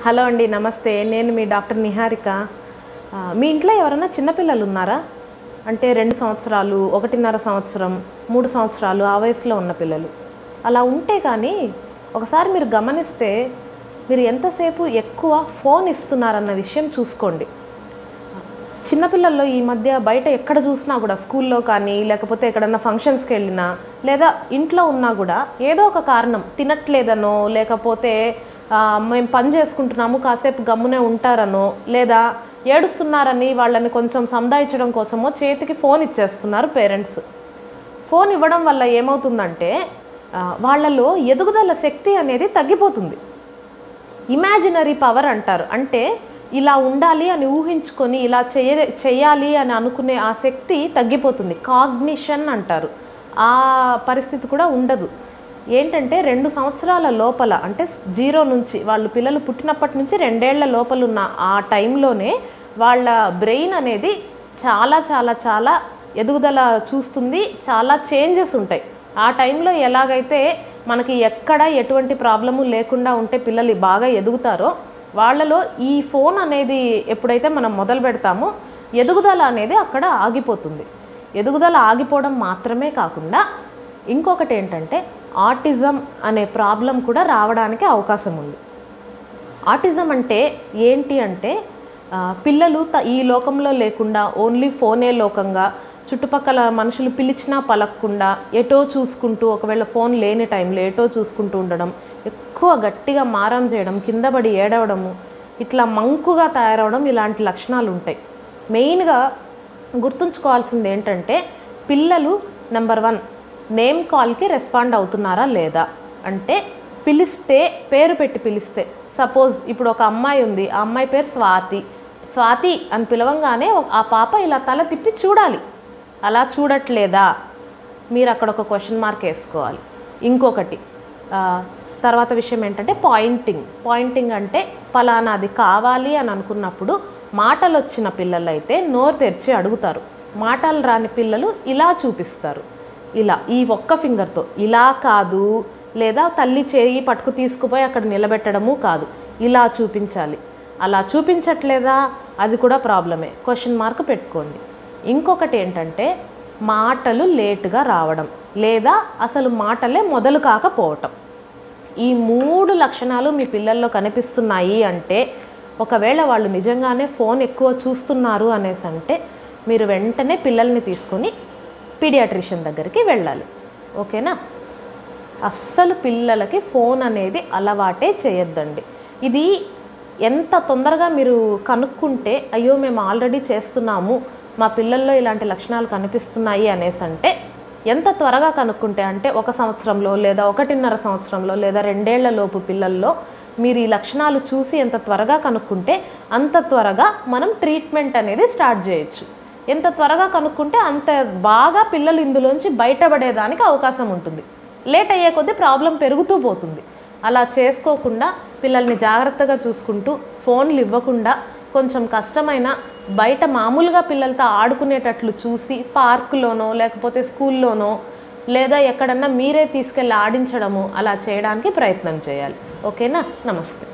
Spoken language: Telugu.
హలో అండి నమస్తే నేను మీ డాక్టర్ నిహారిక ఆ, మీ ఇంట్లో ఎవరైనా చిన్నపిల్లలు ఉన్నారా అంటే రెండు సంవత్సరాలు ఒకటిన్నర సంవత్సరం మూడు సంవత్సరాలు ఆ వయసులో ఉన్న పిల్లలు అలా ఉంటే కానీ ఒకసారి మీరు గమనిస్తే మీరు ఎంతసేపు ఎక్కువ ఫోన్ ఇస్తున్నారన్న విషయం చూసుకోండి చిన్నపిల్లల్లో ఈ మధ్య బయట ఎక్కడ చూసినా కూడా స్కూల్లో కానీ లేకపోతే ఎక్కడన్నా ఫంక్షన్స్కి వెళ్ళినా లేదా ఇంట్లో ఉన్నా కూడా ఏదో ఒక కారణం తినట్లేదనో లేకపోతే ఆ, మేము పని చేసుకుంటున్నాము కాసేపు గమ్మునే ఉంటారనో లేదా ఏడుస్తున్నారని వాళ్ళని కొంచెం సందాయించడం కోసమో చేతికి ఫోన్ ఇచ్చేస్తున్నారు పేరెంట్స్ ఫోన్ ఇవ్వడం వల్ల ఏమవుతుందంటే ఆ, వాళ్ళలో ఎదుగుదల శక్తి అనేది తగ్గిపోతుంది ఇమాజినరీ పవర్ అంటారు అంటే ఇలా ఉండాలి అని ఊహించుకొని ఇలా చేయ చేయాలి అని అనుకునే ఆ శక్తి తగ్గిపోతుంది కాగ్నిషన్ అంటారు ఆ పరిస్థితి కూడా ఉండదు ఏంటంటే రెండు సంవత్సరాల లోపల అంటే జీరో నుంచి వాళ్ళు పిల్లలు పుట్టినప్పటి నుంచి రెండేళ్ల లోపల ఉన్న ఆ టైంలోనే వాళ్ళ బ్రెయిన్ అనేది చాలా చాలా చాలా ఎదుగుదల చూస్తుంది చాలా చేంజెస్ ఉంటాయి ఆ టైంలో ఎలాగైతే మనకి ఎక్కడ ఎటువంటి ప్రాబ్లము లేకుండా ఉంటే పిల్లలు బాగా ఎదుగుతారో వాళ్ళలో ఈ ఫోన్ అనేది ఎప్పుడైతే మనం మొదలు పెడతామో ఎదుగుదల అనేది అక్కడ ఆగిపోతుంది ఎదుగుదల ఆగిపోవడం మాత్రమే కాకుండా ఇంకొకటి ఏంటంటే ఆటిజం అనే ప్రాబ్లం కూడా రావడానికి అవకాశం ఉంది ఆటిజం అంటే ఏంటి అంటే ఆ, పిల్లలు త- ఈ లోకంలో లేకుండా ఓన్లీ ఫోనే లోకంగా చుట్టుపక్కల మనుషులు పిలిచినా పలకకుండా ఎటో చూసుకుంటూ ఒకవేళ ఫోన్ లేని టైంలో ఎటో చూసుకుంటూ ఉండడం ఎక్కువ గట్టిగా మారం చేయడం కింద పడి ఏడవడము ఇట్లా మంకుగా తయారవడం ఇలాంటి లక్షణాలు ఉంటాయి మెయిన్గా గుర్తుంచుకోవాల్సింది ఏంటంటే పిల్లలు నెంబర్ వన్ నేమ్ కాల్కి రెస్పాండ్ అవుతున్నారా లేదా అంటే పిలిస్తే పేరు పెట్టి పిలిస్తే సపోజ్ ఇప్పుడు ఒక అమ్మాయి ఉంది ఆ అమ్మాయి పేరు స్వాతి స్వాతి అని పిలవంగానే ఒక- ఆ పాప ఇలా తల తిప్పి చూడాలి అలా చూడట్లేదా మీరు అక్కడ ఒక క్వశ్చన్ మార్క్ వేసుకోవాలి ఇంకొకటి ఆ, తర్వాత విషయం ఏంటంటే పాయింటింగ్ పాయింటింగ్ అంటే పలానాది కావాలి అని అనుకున్నప్పుడు మాటలు వచ్చిన పిల్లలు అయితే నోరు తెరిచి అడుగుతారు మాటలు రాని పిల్లలు ఇలా చూపిస్తారు ఇలా ఈ ఒక్క ఫింగర్తో ఇలా కాదు లేదా తల్లి చేయి పట్టుకు తీసుకుపోయి అక్కడ నిలబెట్టడము కాదు ఇలా చూపించాలి అలా చూపించట్లేదా అది కూడా ప్రాబ్లమే క్వశ్చన్ మార్క్ పెట్టుకోండి ఇంకొకటి ఏంటంటే మాటలు లేటుగా రావడం లేదా అసలు మాటలే మొదలు కాకపోవటం ఈ మూడు లక్షణాలు మీ పిల్లల్లో కనిపిస్తున్నాయి అంటే ఒకవేళ వాళ్ళు నిజంగానే ఫోన్ ఎక్కువ చూస్తున్నారు అనేసి అంటే మీరు వెంటనే పిల్లల్ని తీసుకొని పీడియాట్రిషియన్ దగ్గరికి వెళ్ళాలి ఓకేనా అస్సలు పిల్లలకి ఫోన్ అనేది అలవాటే చేయొద్దండి ఇది ఎంత తొందరగా మీరు కనుక్కుంటే అయ్యో మేము ఆల్రెడీ చేస్తున్నాము మా పిల్లల్లో ఇలాంటి లక్షణాలు కనిపిస్తున్నాయి అనేసి అంటే ఎంత త్వరగా కనుక్కుంటే అంటే ఒక సంవత్సరంలో లేదా ఒకటిన్నర సంవత్సరంలో లేదా రెండేళ్ల లోపు పిల్లల్లో మీరు ఈ లక్షణాలు చూసి ఎంత త్వరగా కనుక్కుంటే అంత త్వరగా మనం ట్రీట్మెంట్ అనేది స్టార్ట్ చేయొచ్చు ఎంత త్వరగా కనుక్కుంటే అంత బాగా పిల్లలు ఇందులోంచి బయటపడేదానికి అవకాశం ఉంటుంది లేట్ అయ్యే కొద్దీ ప్రాబ్లం పెరుగుతూ పోతుంది అలా చేసుకోకుండా పిల్లల్ని జాగ్రత్తగా చూసుకుంటూ ఫోన్లు ఇవ్వకుండా కొంచెం కష్టమైన బయట మామూలుగా పిల్లలతో ఆడుకునేటట్లు చూసి పార్కులోనో లేకపోతే స్కూల్లోనో లేదా ఎక్కడన్నా మీరే తీసుకెళ్ళి ఆడించడము అలా చేయడానికి ప్రయత్నం చేయాలి ఓకేనా నమస్తే